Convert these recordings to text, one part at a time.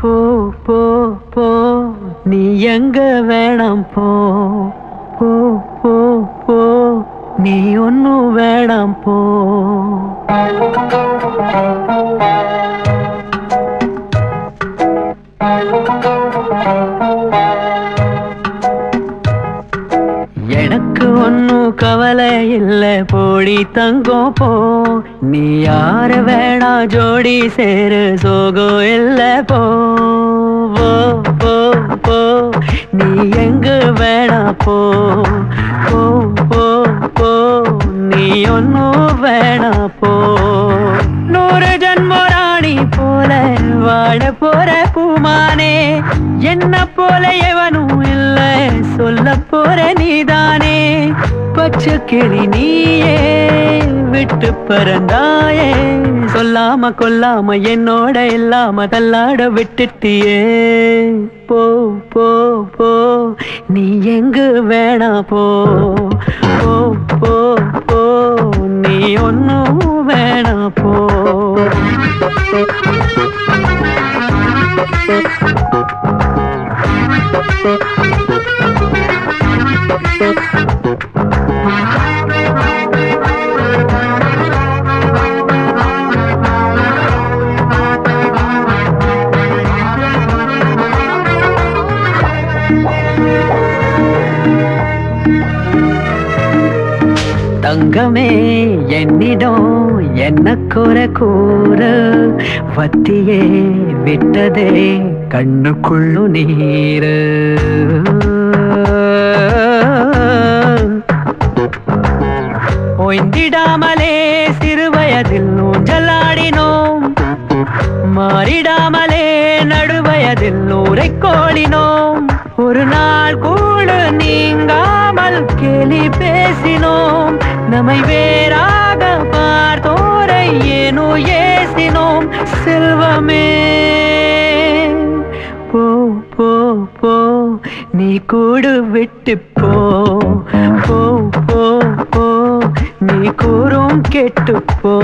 போ போ போ நீ எங்க வேணாம் போ போ போ போ நீ ஒன்னும் வேணாம் போ எனக்கு ஒன்னும் கவலை இல்ல போடி தங்கம் போ நீ யார வேணா ஜோடி சேரு சோகம் இல்ல போ போ போ போ நீ எங்க வேணா போ போ போ போ நீ ஒன்னும் வேணா போ நூறு ஜன்ம ராணி போல வாழ போற பூமானே என்ன போல எவனும் இல்ல சொல்ல போற நீதானே பச்சை கிளி நீயே விட்டு பறந்தாயே சொல்லாம கொல்லாம என்னோட இல்லாம தள்ளாட விட்டுட்டியே போ போ போ நீ எங்கு வேணா போ போ போ போ நீ ஒன்னும் வேணா போ தங்கமே என்னிடம் என்ன குறை கூற வத்தியே விட்டதே கண்ணுக்குள்ளு நீரு ஒய்ந்திடாமலே சிறு வயதில் ஊஞ்சலாடினோம் மாறிடாமலே நடுவயதில் நூரை கோளினோம் ஒரு நாள் கூட நீங்காமல் கேலி பேசினோம் நம்மை வேறாக பார்த்தோரை ஏனோ ஏசினோம் செல்வமே போ போ போ நீ கூடு விட்டு போ போ போ போ நீ கூறும் கெட்டு போ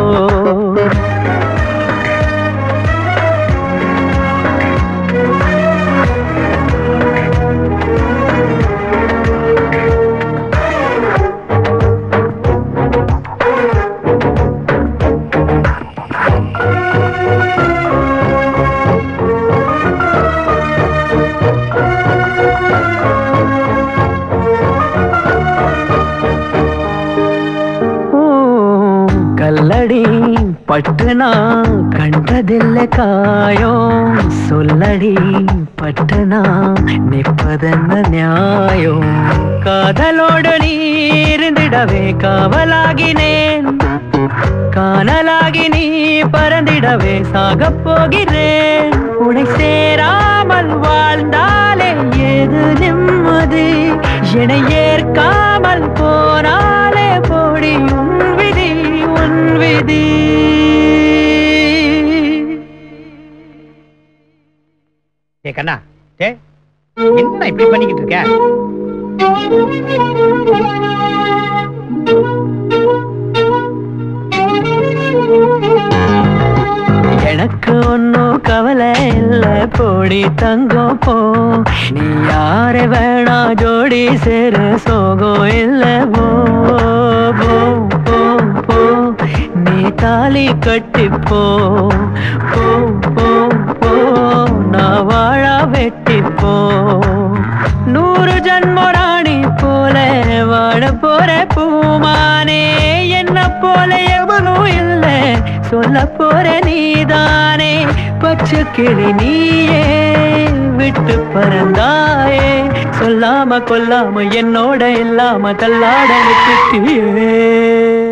ஓ, கல்லடி பட்டுனா கண்டதில்ல காயம் சொல்லடி பட்டுனா நிற்பதென்ன நியாயம் காதலோடு நீ இருந்திடவே காவலாகினேன் காணலாகி நீ பறந்திடவே சாகப் போகிறேன் உனை சேராமல் வாழ்ந்தாலே ஏது நிம்மதி என்னை ஏற்காமல் போனாலே போடி உன் விதி உன் விதி ஏ கண்ணா ஏ என்ன இப்படி பண்ணிக்கிட்டு இருக்க எனக்கு ஒன்னும் கவலை இல்ல போடி தங்கம் போ நீ யார வேணா ஜோடி சேரு சோகம் இல்ல போ போ போ போ நீ தாலி கட்டி போ போ போ போ நான் வாழ வெட்டி போ நூறு ஜன்ம ராணி போல வாழ போற பூமானே என்ன போல எவனும் இல்ல சொல்ல போற நீதானே பச்சை கிளி நீயே விட்டு பறந்தாயே சொல்லாம கொல்லாம என்னோட இல்லாம தள்ளாட விட்டுட்டியே